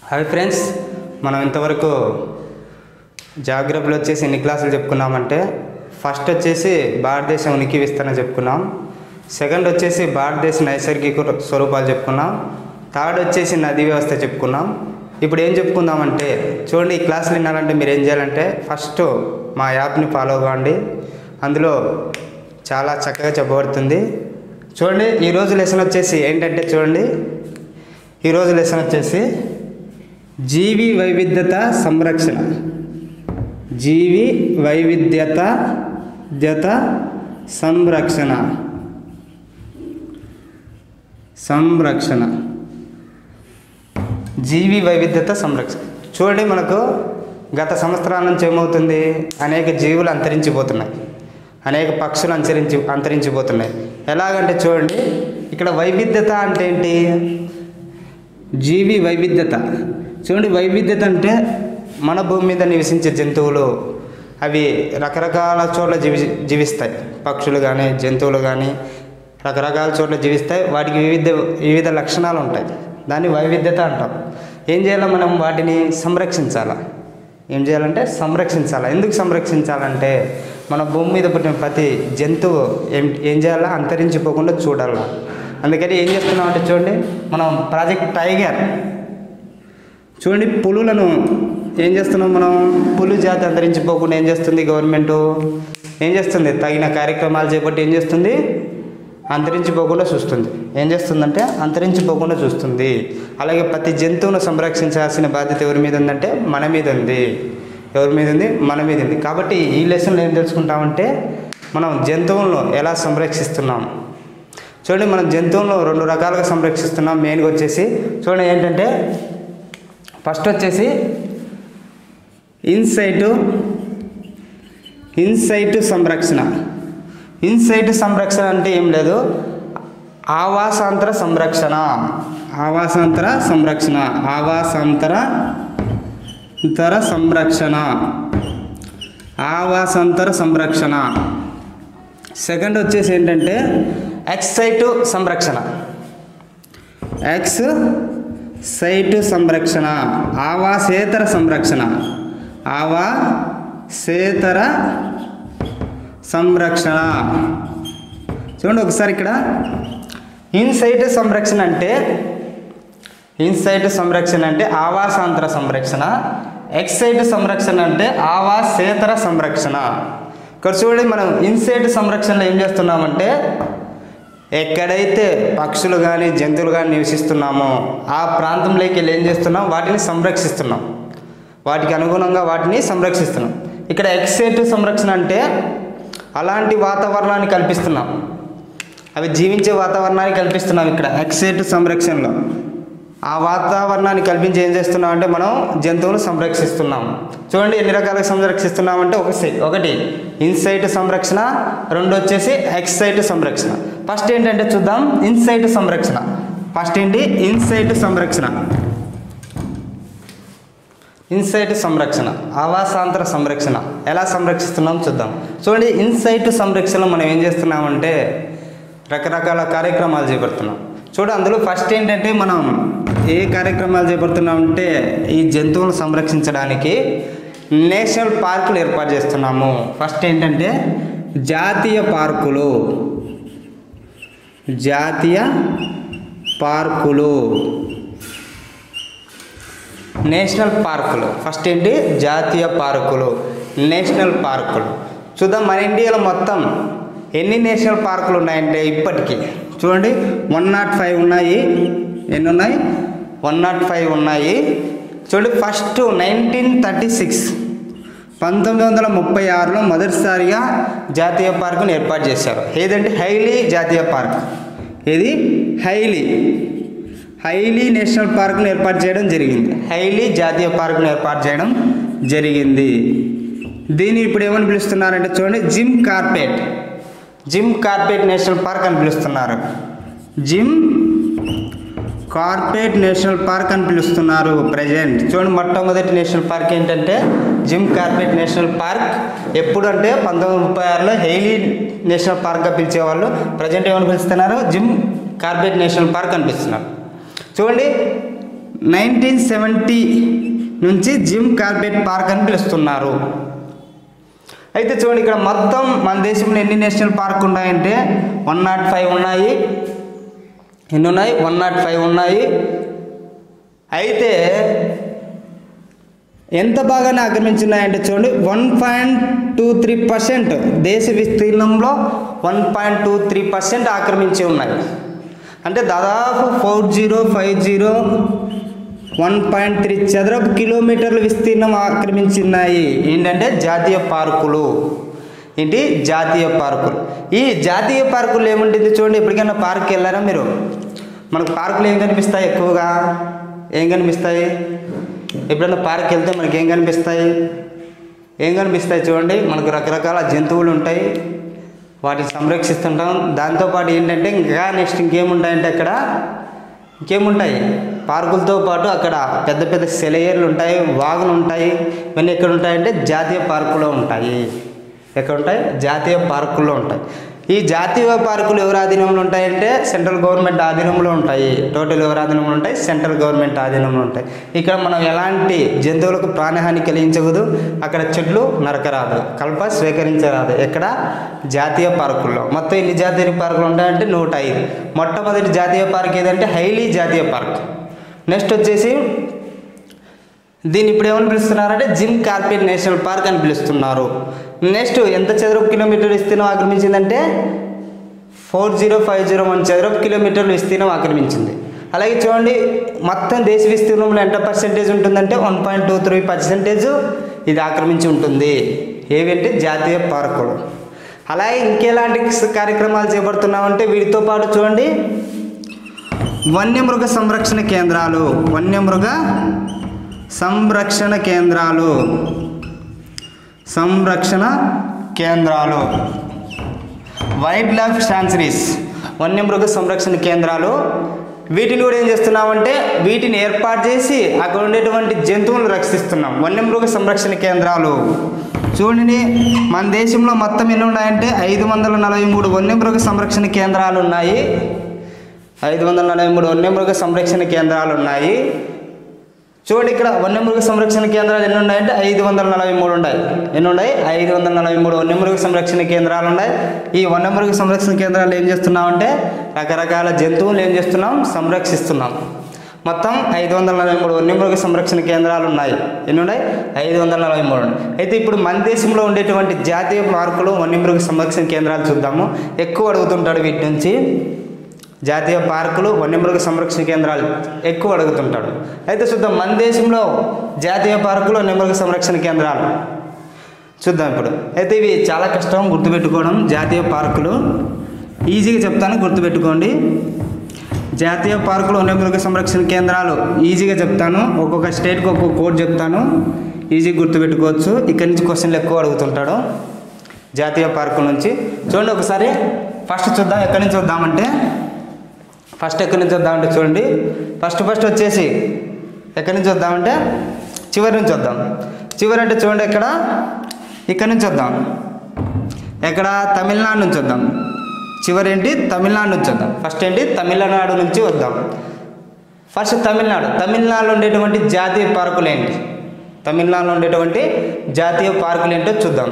Hi friends మనం ఇంతవరకు జాగ్రఫీలో వచ్చేసి ఎన్ని క్లాసులు చెప్పుకున్నామంటే ఫస్ట్ వచ్చేసి భారతదేశం ఉనికి విస్తరణ చెప్పుకున్నాం సెకండ్ వచ్చేసి భారతదేశ నైసర్గిక స్వరూపాలు చెప్పుకున్నాం థర్డ్ వచ్చేసి నదీ వ్యవస్థ చెప్పుకున్నాం ఇప్పుడు ఏం చెప్పుకుందామంటే చూడండి ఈ క్లాసులు వినాలంటే మీరు ఏం చేయాలంటే ఫస్ట్ మా యాప్ని ఫాలో కావండి అందులో చాలా చక్కగా చెప్పబడుతుంది చూడండి ఈరోజు లెసన్ వచ్చేసి ఏంటంటే చూడండి ఈరోజు లెసన్ వచ్చేసి జీవి వైవిధ్యత సంరక్షణ జీవి వైవిధ్యత జత సంరక్షణ సంరక్షణ జీవి వైవిధ్యత సంరక్షణ చూడండి మనకు గత సంవత్సరాల నుంచి ఏమవుతుంది అనేక జీవులు అంతరించిపోతున్నాయి అనేక పక్షులు అంతరించి అంతరించిపోతున్నాయి ఎలాగంటే చూడండి ఇక్కడ వైవిధ్యత అంటే ఏంటి జీవి వైవిధ్యత చూడండి వైవిధ్యత అంటే మన భూమి మీద నివసించే జంతువులు అవి రకరకాల చోట్ల జీవి జీవిస్తాయి పక్షులు కానీ జంతువులు కానీ రకరకాల చోట్ల జీవిస్తాయి వాటికి వివిధ వివిధ లక్షణాలు ఉంటాయి దాన్ని వైవిధ్యత అంటాం ఏం చేయాలి మనం వాటిని సంరక్షించాలా ఏం చేయాలంటే సంరక్షించాలా ఎందుకు సంరక్షించాలంటే మన భూమి మీద పుట్టిన ప్రతి జంతువు ఏం ఏం చేయాలా అంతరించిపోకుండా చూడాలా అందుకని ఏం చేస్తున్నామంటే చూడండి మనం ప్రాజెక్ట్ టైగర్ చూడండి పులులను ఏం చేస్తున్నాం మనం పులు జాతి అంతరించిపోకుండా ఏం చేస్తుంది గవర్నమెంట్ ఏం చేస్తుంది తగిన కార్యక్రమాలు చేపట్టి ఏం చేస్తుంది అంతరించిపోకుండా చూస్తుంది ఏం చేస్తుందంటే అంతరించిపోకుండా చూస్తుంది అలాగే ప్రతి జంతువును సంరక్షించాల్సిన బాధ్యత ఎవరి మీద ఉందంటే మన మీద ఉంది ఎవరి మీద ఉంది మన మీద ఉంది కాబట్టి ఈ లెసన్లో ఏం తెలుసుకుంటామంటే మనం జంతువులను ఎలా సంరక్షిస్తున్నాం చూడండి మనం జంతువులను రెండు రకాలుగా సంరక్షిస్తున్నాం మెయిన్గా వచ్చేసి చూడండి ఏంటంటే ఫస్ట్ వచ్చేసి ఇన్సైటు ఇన్సైటు సంరక్షణ ఇన్సైటు సంరక్షణ అంటే ఏం లేదు ఆవాసాంతర సంరక్షణ ఆవాసాంతర సంరక్షణ ఆవాసాంతర ఇతర సంరక్షణ ఆవాసాంతర సంరక్షణ సెకండ్ వచ్చేసి ఏంటంటే ఎక్సైటు సంరక్షణ ఎక్స్ సైటు సంరక్షణ ఆవాసేతర సంరక్షణ ఆవాసేతర సంరక్షణ చూడండి ఒకసారి ఇక్కడ ఇన్సైట్ సంరక్షణ అంటే ఇన్సైట్ సంరక్షణ అంటే ఆవాసాంతర సంరక్షణ ఎక్సైట్ సంరక్షణ అంటే ఆవాసేతర సంరక్షణ ఇక్కడ చూడండి మనం ఇన్సైట్ సంరక్షణలో ఏం చేస్తున్నామంటే ఎక్కడైతే పక్షులు కానీ జంతువులు కానీ నివసిస్తున్నామో ఆ ప్రాంతంలోకి వెళ్ళి ఏం చేస్తున్నాం వాటిని సంరక్షిస్తున్నాం వాటికి అనుగుణంగా వాటిని సంరక్షిస్తున్నాం ఇక్కడ ఎక్సైట్ సంరక్షణ అంటే అలాంటి వాతావరణాన్ని కల్పిస్తున్నాం అవి జీవించే వాతావరణాన్ని కల్పిస్తున్నాం ఇక్కడ ఎక్సైట్ సంరక్షణలో ఆ వాతావరణాన్ని కల్పించి ఏం చేస్తున్నాం అంటే మనం జంతువులను సంరక్షిస్తున్నాం చూడండి ఎన్ని రకాలుగా సంరక్షిస్తున్నామంటే ఒక సై ఒకటి ఇన్సైట్ సంరక్షణ రెండు వచ్చేసి ఎక్సైట్ సంరక్షణ ఫస్ట్ ఏంటంటే చూద్దాం ఇన్సైట్ సంరక్షణ ఫస్ట్ ఏంటి ఇన్సైట్ సంరక్షణ ఇన్సైట్ సంరక్షణ ఆవాసాంతర సంరక్షణ ఎలా సంరక్షిస్తున్నాం చూద్దాం చూడండి ఇన్సైట్ సంరక్షణ మనం ఏం చేస్తున్నామంటే రకరకాల కార్యక్రమాలు చేపడుతున్నాం చూడు అందులో ఫస్ట్ ఏంటంటే మనం ఏ కార్యక్రమాలు చేపడుతున్నామంటే ఈ జంతువులను సంరక్షించడానికి నేషనల్ పార్కులు ఏర్పాటు చేస్తున్నాము ఫస్ట్ ఏంటంటే జాతీయ పార్కులు జాతీయ పార్కులు నేషనల్ పార్కులు ఫస్ట్ ఏంటి జాతీయ పార్కులు నేషనల్ పార్కులు చూద్దాం మన ఇండియాలో మొత్తం ఎన్ని నేషనల్ పార్కులు ఉన్నాయంటే ఇప్పటికీ చూడండి వన్ నాట్ ఫైవ్ ఉన్నాయి ఎన్ని ఉన్నాయి వన్ నాట్ ఫైవ్ ఉన్నాయి చూడండి ఫస్ట్ నైన్టీన్ థర్టీ సిక్స్ పంతొమ్మిది వందల ముప్పై ఆరులో మొదటిసారిగా జాతీయ పార్కును ఏర్పాటు చేశారు ఏదంటే హైలీ జాతీయ పార్క్ ఇది హైలీ హైలీ నేషనల్ పార్క్ను ఏర్పాటు చేయడం జరిగింది హైలీ జాతీయ పార్క్ను ఏర్పాటు చేయడం జరిగింది దీన్ని ఇప్పుడు ఏమని పిలుస్తున్నారంటే చూడండి Jim Corbett Jim Corbett national park అని పిలుస్తున్నారు జిమ్ కార్పెట్ నేషనల్ పార్క్ అని పిలుస్తున్నారు ప్రజెంట్ చూడండి మొట్టమొదటి నేషనల్ పార్క్ ఏంటంటే జిమ్ కార్పెట్ నేషనల్ పార్క్ ఎప్పుడు అంటే పంతొమ్మిది ముప్పై ఆరులో హెయిలీ నేషనల్ పార్క్గా పిలిచేవాళ్ళు ప్రజెంట్ ఏమని పిలుస్తున్నారు జిమ్ కార్పెట్ నేషనల్ పార్క్ అనిపిస్తున్నారు చూడండి నైన్టీన్ సెవెంటీ నుంచి జిమ్ కార్బెట్ పార్క్ అని పిలుస్తున్నారు అయితే చూడండి ఇక్కడ మొత్తం మన దేశంలో ఎన్ని నేషనల్ పార్క్ ఉన్నాయంటే వన్ నాట్ ఫైవ్ ఉన్నాయి ఎన్ని ఉన్నాయి వన్ నాట్ ఫైవ్ ఉన్నాయి అయితే ఎంత బాగానే ఆక్రమించున్నాయంటే చూడండి one point two three percent దేశ విస్తీర్ణంలో one point two three percent ఆక్రమించి ఉన్నాయి అంటే దాదాపు four zero five zero one point three చదరపు కిలోమీటర్ల విస్తీర్ణం ఆక్రమించున్నాయి ఏంటంటే జాతీయ పార్కులు ఏంటి జాతీయ పార్కులు ఈ జాతీయ పార్కులు ఏముంటుంది చూడండి ఎప్పటికైనా పార్క్కి వెళ్ళారా మీరు మనకు పార్కులు ఏం కనిపిస్తాయి ఎక్కువగా ఏం కనిపిస్తాయి ఎప్పుడైనా పార్క్కి వెళ్తే మనకి ఏం కనిపిస్తాయి ఏం కనిపిస్తాయి చూడండి మనకు రకరకాల జంతువులు ఉంటాయి వాటిని సంరక్షిస్తుంటాం దాంతోపాటు ఏంటంటే ఇంకా నెక్స్ట్ ఇంకేముంటాయంటే అక్కడ ఇంకేముంటాయి పార్కులతో పాటు అక్కడ పెద్ద పెద్ద సెలయేర్లు ఉంటాయి వాగులు ఉంటాయి ఇవన్నీ ఎక్కడ ఉంటాయంటే జాతీయ పార్కులో ఉంటాయి ఎక్కడ ఉంటాయి జాతీయ పార్కుల్లో ఉంటాయి ఈ జాతీయ పార్కులు ఎవరి ఆధీనంలో ఉంటాయంటే సెంట్రల్ గవర్నమెంట్ ఆధీనంలో ఉంటాయి టోటల్ ఎవరి ఆధీనంలో ఉంటాయి సెంట్రల్ గవర్నమెంట్ ఆధీనంలో ఉంటాయి ఇక్కడ మనం ఎలాంటి జంతువులకు ప్రాణహాని కలిగించకూడదు అక్కడ చెట్లు నరకరాదు కల్ప స్వీకరించరాదు ఎక్కడ జాతీయ పార్కుల్లో మొత్తం ఎన్ని జాతీయ పార్కులు ఉంటాయంటే నూట ఐదు మొట్టమొదటి జాతీయ పార్క్ ఏదంటే హైలీ జాతీయ పార్క్ నెక్స్ట్ వచ్చేసి దీన్ని ఇప్పుడు ఏమని పిలుస్తున్నారంటే జిమ్ కార్పెట్ నేషనల్ పార్క్ అని పిలుస్తున్నారు నెక్స్ట్ ఎంత చదరపు కిలోమీటర్ విస్తీర్ణం ఆక్రమించిందంటే four zero five zero one చదరపు కిలోమీటర్ల విస్తీర్ణం ఆక్రమించింది అలాగే చూడండి మొత్తం దేశ విస్తీర్ణంలో ఎంత పర్సెంటేజ్ ఉంటుందంటే one point two three percentage ఇది ఆక్రమించి ఉంటుంది ఏవంటే జాతీయ పార్కులు అలాగే ఇంకెలాంటి కార్యక్రమాలు చేపడుతున్నామంటే వీటితో పాటు చూడండి వన్యమృగ సంరక్షణ కేంద్రాలు వన్యమృగ సంరక్షణ కేంద్రాలు సంరక్షణ కేంద్రాలు వైల్డ్ లైఫ్ శాంచురీస్ వన్యమృగ సంరక్షణ కేంద్రాలు వీటిని కూడా ఏం చేస్తున్నామంటే వీటిని ఏర్పాటు చేసి అక్కడ ఉండేటువంటి జంతువులను రక్షిస్తున్నాం వన్యమృగ సంరక్షణ కేంద్రాలు చూడండి మన దేశంలో మొత్తం ఎన్ని ఉన్నాయంటే ఐదు వందల నలభై మూడు వన్యమృగ సంరక్షణ కేంద్రాలు ఉన్నాయి ఐదు వందల నలభై మూడు వన్యమృగ సంరక్షణ కేంద్రాలు ఉన్నాయి చూడండి ఇక్కడ వన్యమృగ సంరక్షణ కేంద్రాలు ఎన్ని ఉన్నాయంటే ఐదు వందల నలభై మూడు ఉన్నాయి ఎన్ని ఉన్నాయి ఐదు వందల నలభై మూడు వన్యమృగ సంరక్షణ కేంద్రాలు ఉన్నాయి ఈ వన్యమృగ సంరక్షణ కేంద్రాలు ఏం చేస్తున్నామంటే రకరకాల జంతువులు ఏం చేస్తున్నాం సంరక్షిస్తున్నాం మొత్తం ఐదు వందల నలభై మూడు వన్యమృగ సంరక్షణ కేంద్రాలు ఉన్నాయి ఎన్ని ఉన్నాయి ఐదు వందల నలభై మూడు ఉన్నాయి. అయితే ఇప్పుడు మన దేశంలో ఉండేటువంటి జాతీయ పార్కులు వన్యమృగ సంరక్షణ కేంద్రాలు చూద్దాము ఎక్కువ అడుగుతుంటాడు వీటి నుంచి జాతీయ పార్కులు వన్యమృగ సంరక్షణ కేంద్రాలు ఎక్కువ అడుగుతుంటాడు అయితే చూద్దాం మన దేశంలో జాతీయ పార్కులు వన్యమృగ సంరక్షణ కేంద్రాలు చూద్దాం ఇప్పుడు అయితే ఇవి చాలా కష్టం గుర్తుపెట్టుకోవడం జాతీయ పార్కులు ఈజీగా చెప్తాను గుర్తుపెట్టుకోండి జాతీయ పార్కులు వన్యమృగ సంరక్షణ కేంద్రాలు ఈజీగా చెప్తాను ఒక్కొక్క స్టేట్కి ఒక్కొక్క కోడ్ చెప్తాను ఈజీగా గుర్తుపెట్టుకోవచ్చు ఇక్కడి నుంచి క్వశ్చన్లు ఎక్కువ అడుగుతుంటాడు జాతీయ పార్కుల నుంచి చూడండి ఒకసారి ఫస్ట్ చూద్దాం ఎక్కడి నుంచి చూద్దామంటే ఫస్ట్ ఎక్కడి నుంచి వద్దామంటే చూడండి ఫస్ట్ ఫస్ట్ వచ్చేసి ఎక్కడి నుంచి వద్దామంటే చివరి నుంచి వద్దాం చివరి అంటే చూడండి ఎక్కడ ఇక్కడ నుంచి వద్దాం ఎక్కడ తమిళనాడు నుంచి వద్దాం చివరి ఏంటి తమిళనాడు నుంచి వద్దాం ఫస్ట్ ఏంటి తమిళనాడు నుంచి వద్దాం ఫస్ట్ తమిళనాడు తమిళనాడులో ఉండేటువంటి జాతీయ పార్కులు ఏంటి తమిళనాడులో ఉండేటువంటి జాతీయ పార్కులు ఏంటో చూద్దాం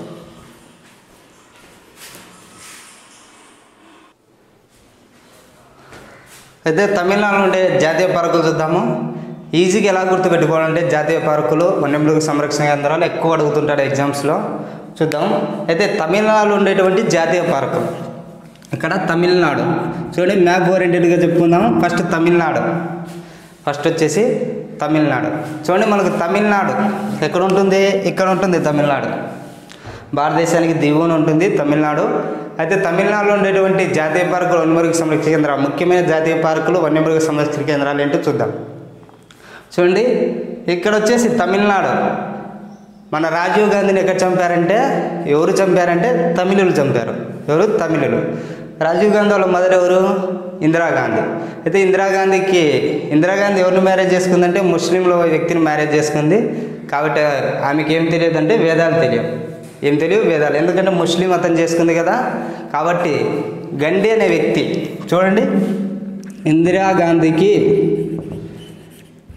అయితే తమిళనాడులో ఉండే జాతీయ పార్కులు చూద్దాము ఈజీగా ఎలా గుర్తుపెట్టుకోవాలంటే జాతీయ పార్కులు వన్యమృగ సంరక్షణ కేంద్రాలు ఎక్కువ అడుగుతుంటాడు ఎగ్జామ్స్లో చూద్దాం అయితే తమిళనాడులో ఉండేటువంటి జాతీయ పార్కులు ఇక్కడ తమిళనాడు చూడండి మ్యాప్ ఓరియంటెడ్గా చెప్పుకుందాం ఫస్ట్ తమిళనాడు ఫస్ట్ వచ్చేసి తమిళనాడు చూడండి మనకు తమిళనాడు ఎక్కడ ఉంటుంది ఇక్కడ ఉంటుంది తమిళనాడు భారతదేశానికి దిగువన ఉంటుంది తమిళనాడు అయితే తమిళనాడులో ఉండేటువంటి జాతీయ పార్కులు వన్యమృగ సంరక్షణ కేంద్రాలు ముఖ్యమైన జాతీయ పార్కులు వన్యమృగ సంరక్షణ కేంద్రాలు ఏంటో చూద్దాం చూడండి ఇక్కడ వచ్చేసి తమిళనాడు మన రాజీవ్ గాంధీని ఎక్కడ చంపారంటే ఎవరు చంపారంటే తమిళులు చంపారు ఎవరు తమిళులు రాజీవ్ గాంధీ వాళ్ళ మదర్ ఎవరు ఇందిరాగాంధీ అయితే ఇందిరాగాంధీకి ఇందిరాగాంధీ ఎవరిని మ్యారేజ్ చేసుకుందంటే ముస్లింల వ్యక్తిని మ్యారేజ్ చేసుకుంది కాబట్టి ఆమెకి ఏం తెలియదు అంటే వేదాలు తెలియవు ఏం తెలియదు వేదాలు ఎందుకంటే ముస్లిం అతను చేసుకుంది కదా కాబట్టి గండి అనే వ్యక్తి చూడండి ఇందిరాగాంధీకి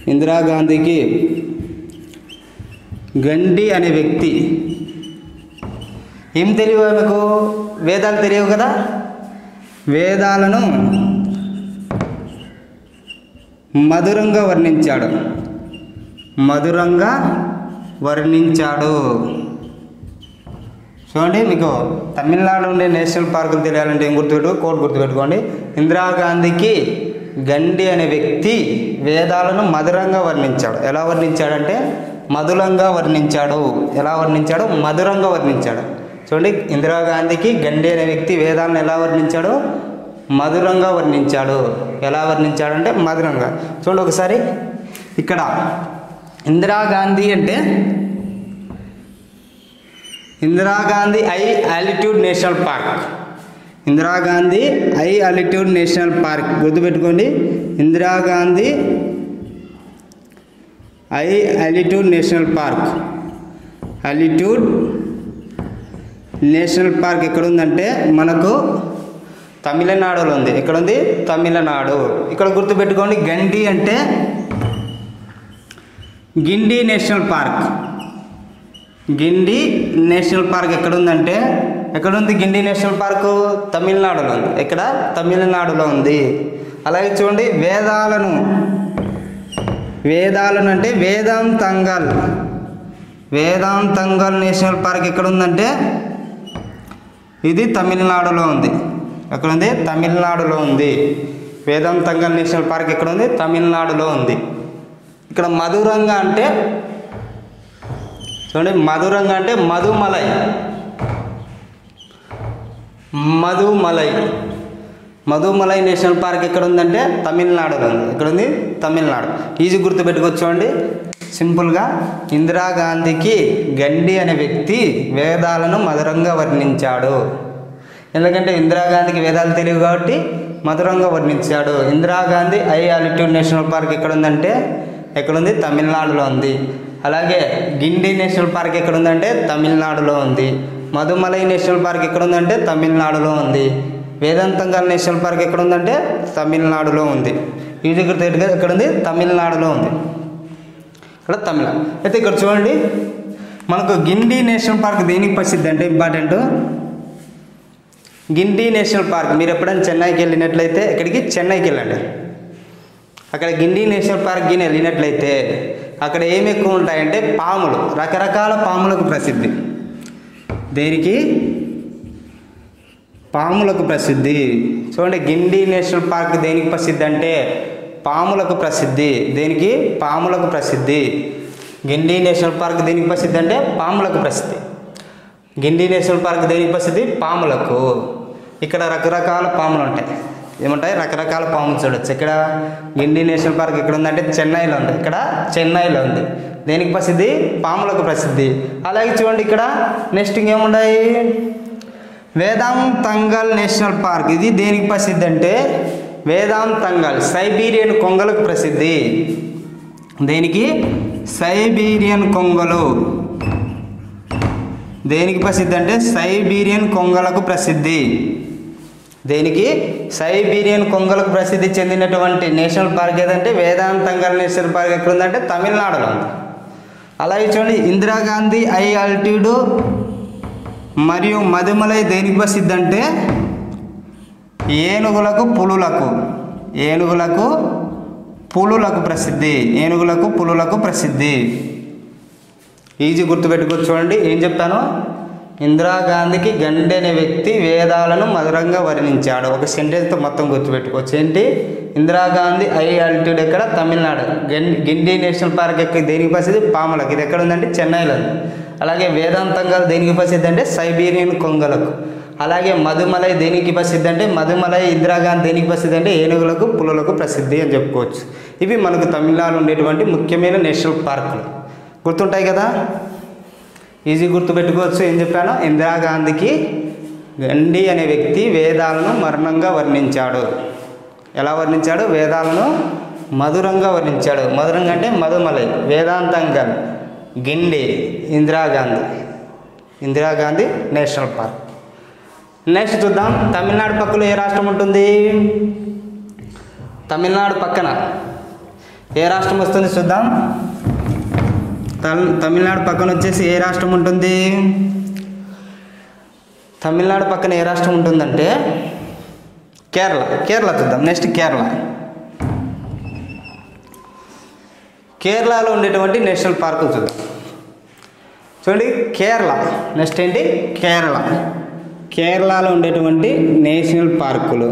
ఇందిరాగాంధీకి గండి అనే వ్యక్తి ఏం తెలియవు ఆమెకు వేదాలు తెలియవు కదా వేదాలను మధురంగా వర్ణించాడు మధురంగా వర్ణించాడు చూడండి మీకు తమిళనాడు ఉండే నేషనల్ పార్కులు తెలియాలంటే ఏం గుర్తుపెట్టు కోడ్ గుర్తుపెట్టుకోండి ఇందిరాగాంధీకి గండి అనే వ్యక్తి వేదాలను మధురంగా వర్ణించాడు ఎలా వర్ణించాడంటే మధురంగా వర్ణించాడు ఎలా వర్ణించాడు మధురంగా వర్ణించాడు చూడండి ఇందిరాగాంధీకి గండి అనే వ్యక్తి వేదాలను ఎలా వర్ణించాడు మధురంగా వర్ణించాడు ఎలా వర్ణించాడంటే మధురంగా చూడండి ఒకసారి ఇక్కడ ఇందిరాగాంధీ అంటే Indira Gandhi high altitude national park Indira Gandhi high altitude national park గుర్తుపెట్టుకోండి Indira Gandhi high altitude national park altitude national park ఎక్కడ ఉందంటే మనకు తమిళనాడులో ఉంది ఎక్కడ ఉంది తమిళనాడు ఇక్కడ గుర్తుపెట్టుకోండి గండి అంటే Guindy national park Guindy national park ఎక్కడ ఉందంటే ఎక్కడ ఉంది గిండి నేషనల్ పార్కు తమిళనాడులో ఉంది ఎక్కడ తమిళనాడులో ఉంది అలాగే చూడండి వేదాలను వేదాలను అంటే వేదాంతంగల్ వేదాంతంగల్ నేషనల్ పార్క్ ఎక్కడ ఉందంటే ఇది తమిళనాడులో ఉంది ఎక్కడ ఉంది తమిళనాడులో ఉంది వేదాంతంగల్ నేషనల్ పార్క్ ఎక్కడ ఉంది తమిళనాడులో ఉంది ఇక్కడ మధురంగా అంటే చూడండి మధురంగా అంటే మధుమలై మధుమలై మధుమలై నేషనల్ పార్క్ ఎక్కడ ఉందంటే తమిళనాడులో ఉంది ఎక్కడ ఉంది తమిళనాడు ఈజీ గుర్తుపెట్టుకోవచ్చు చూడండి సింపుల్గా ఇందిరాగాంధీకి గండి అనే వ్యక్తి వేదాలను మధురంగా వర్ణించాడు ఎందుకంటే ఇందిరాగాంధీకి వేదాలు తెలియవు కాబట్టి మధురంగా వర్ణించాడు Indira Gandhi high altitude national park ఎక్కడ ఉందంటే ఎక్కడుంది తమిళనాడులో ఉంది అలాగే గిండి నేషనల్ పార్క్ ఎక్కడ ఉందంటే తమిళనాడులో ఉంది మధుమలై నేషనల్ పార్క్ ఎక్కడ ఉందంటే తమిళనాడులో ఉంది వేదాంతంగల్ నేషనల్ పార్క్ ఎక్కడ ఉందంటే తమిళనాడులో ఉంది ఇది గుర్తుపెట్టుగా ఎక్కడ ఉంది తమిళనాడులో ఉంది ఇక్కడ తమిళనాడు అయితే ఇక్కడ చూడండి మనకు గిండి నేషనల్ పార్క్ దేనికి ప్రసిద్ధి అంటే ఇంపార్టెంట్ గిండి నేషనల్ పార్క్ మీరు ఎప్పుడైనా చెన్నైకి వెళ్ళినట్లయితే ఇక్కడికి చెన్నైకి వెళ్ళండి అక్కడ గిండి నేషనల్ పార్క్ గిని వెళ్ళినట్లయితే అక్కడ ఏమి ఎక్కువ ఉంటాయంటే పాములు రకరకాల పాములకు ప్రసిద్ధి దేనికి పాములకు ప్రసిద్ధి చూడండి గిండి నేషనల్ పార్క్ దేనికి ప్రసిద్ధి అంటే పాములకు ప్రసిద్ధి దేనికి పాములకు ప్రసిద్ధి గిండి నేషనల్ పార్క్ దేనికి ప్రసిద్ధి అంటే పాములకు ప్రసిద్ధి గిండి నేషనల్ పార్క్ దేనికి ప్రసిద్ధి పాములకు ఇక్కడ రకరకాల పాములు ఉంటాయి ఏముంటాయి రకరకాల పాములు చూడొచ్చు ఇక్కడ గిండి నేషనల్ పార్క్ ఎక్కడ ఉందంటే చెన్నైలో ఉంది ఇక్కడ చెన్నైలో ఉంది దేనికి ప్రసిద్ధి పాములకు ప్రసిద్ధి అలాగే చూడండి ఇక్కడ నెక్స్ట్ ఇంకేముంటాయి వేదాంతంగల్ నేషనల్ పార్క్ ఇది దేనికి ప్రసిద్ధి అంటే వేదాంతంగల్ సైబీరియన్ కొంగలకు ప్రసిద్ధి దేనికి సైబీరియన్ కొంగలు దేనికి ప్రసిద్ధి అంటే సైబీరియన్ కొంగలకు ప్రసిద్ధి దేనికి సైబీరియన్ కొంగలకు ప్రసిద్ధి చెందినటువంటి నేషనల్ పార్క్ ఏదంటే వేదాంతంగల్ నేషనల్ పార్క్ ఎక్కడ ఉందంటే తమిళనాడులో ఉంది అలాగే చూడండి ఇందిరాగాంధీ ఐ ఆల్టిట్యూడ్ మరియు మధుమలై దేనికి ప్రసిద్ధి అంటే ఏనుగులకు పులులకు ఏనుగులకు పులులకు ప్రసిద్ధి ఏనుగులకు పులులకు ప్రసిద్ధి ఈజీ గుర్తుపెట్టుకోవచ్చు చూడండి ఏం చెప్పాను ఇందిరాగాంధీకి గండి అనే వ్యక్తి వేదాలను మధురంగా వర్ణించాడు ఒక సెంటెన్స్తో మొత్తం గుర్తుపెట్టుకోవచ్చు ఏంటి ఇందిరాగాంధీ ఐ ఆల్టిట్యూడ్ ఎక్కడ తమిళనాడు గం- గిండి నేషనల్ పార్క్ ఎక్కడ దేనికి ప్రసిద్ధి పాములకు ఇది ఎక్కడ ఉందంటే చెన్నైలో ఉంది అలాగే వేదాంతంగా దేనికి ప్రసిద్ధి అంటే సైబీరియన్ కొంగలకు అలాగే మధుమలై దేనికి ప్రసిద్ధి అంటే మధుమలై ఇందిరాగాంధీ దేనికి ప్రసిద్ధి అంటే ఏనుగులకు పులులకు ప్రసిద్ధి అని చెప్పుకోవచ్చు ఇవి మనకు తమిళనాడు ఉండేటువంటి ముఖ్యమైన నేషనల్ పార్కులు గుర్తుంటాయి కదా ఈజీ గుర్తుపెట్టుకోవచ్చు ఏం చెప్పాను ఇందిరాగాంధీకి గండి అనే వ్యక్తి వేదాలను మరణంగా వర్ణించాడు ఎలా వర్ణించాడు వేదాలను మధురంగా వర్ణించాడు మధురంగా అంటే Mudumalai Vedanthangal Guindy Indira Gandhi Indira Gandhi national park next చూద్దాం తమిళనాడు పక్కలో ఏ రాష్ట్రం ఉంటుంది తమిళనాడు పక్కన ఏ రాష్ట్రం వస్తుంది చూద్దాం తల్- తమిళనాడు పక్కన వచ్చేసి ఏ రాష్ట్రం ఉంటుంది తమిళనాడు పక్కన ఏ రాష్ట్రం ఉంటుందంటే కేరళ కేరళ చూద్దాం నెక్స్ట్ కేరళ కేరళలో ఉండేటువంటి నేషనల్ పార్కులు చూద్దాం చూడండి కేరళ నెక్స్ట్ ఏంటి కేరళ కేరళలో ఉండేటువంటి నేషనల్ పార్కులు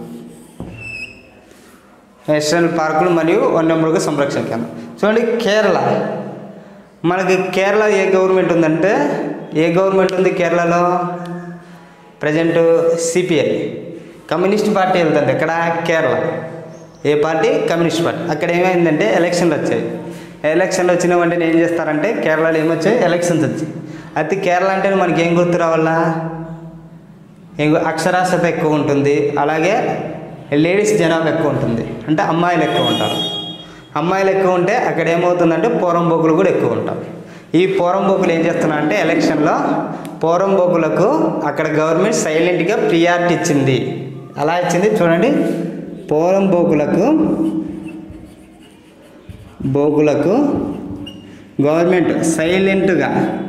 నేషనల్ పార్కులు మరియు వన్యమృగ సంరక్షణ కేంద్రం చూడండి కేరళ మనకి కేరళ ఏ గవర్నమెంట్ ఉందంటే ఏ గవర్నమెంట్ ఉంది కేరళలో ప్రజెంట్ సిపిఐ కమ్యూనిస్ట్ పార్టీ వెళ్తుంది ఎక్కడ కేరళ ఏ పార్టీ కమ్యూనిస్ట్ పార్టీ అక్కడ ఏమైందంటే ఎలక్షన్లు వచ్చాయి ఎలక్షన్లు వచ్చిన వెంటనే ఏం చేస్తారంటే కేరళలో ఏమొచ్చాయి ఎలక్షన్స్ వచ్చాయి అయితే కేరళ అంటే మనకి ఏం గుర్తు రావాలా ఏం గు- అక్షరాస్యత ఎక్కువ ఉంటుంది అలాగే లేడీస్ జనాభా ఎక్కువ ఉంటుంది అంటే అమ్మాయిలు ఎక్కువ ఉంటారు అమ్మాయిలు ఎక్కువ ఉంటే అక్కడ ఏమవుతుందంటే పోరంబోకులు కూడా ఎక్కువ ఉంటారు ఈ పోరంబోకులు ఏం చేస్తున్నారంటే ఎలక్షన్లో పోరంబోకులకు అక్కడ గవర్నమెంట్ సైలెంట్గా ప్రియారిటీ ఇచ్చింది అలా ఇచ్చింది చూడండి పోరంబోకులకు బోకులకు గవర్నమెంట్ సైలెంట్గా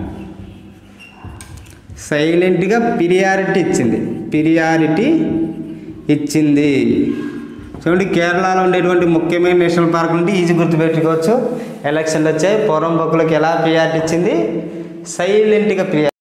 సైలెంట్గా పిరియారిటీ ఇచ్చింది పిరియారిటీ ఇచ్చింది చూడండి కేరళలో ఉండేటువంటి ముఖ్యమైన నేషనల్ పార్కులు అంటే ఈజీ గుర్తుపెట్టుకోవచ్చు ఎలక్షన్లు వచ్చాయి పూర్వం బొక్కులకు ఎలా ప్రియారిటీ ఇచ్చింది సైలెంట్గా ప్రియా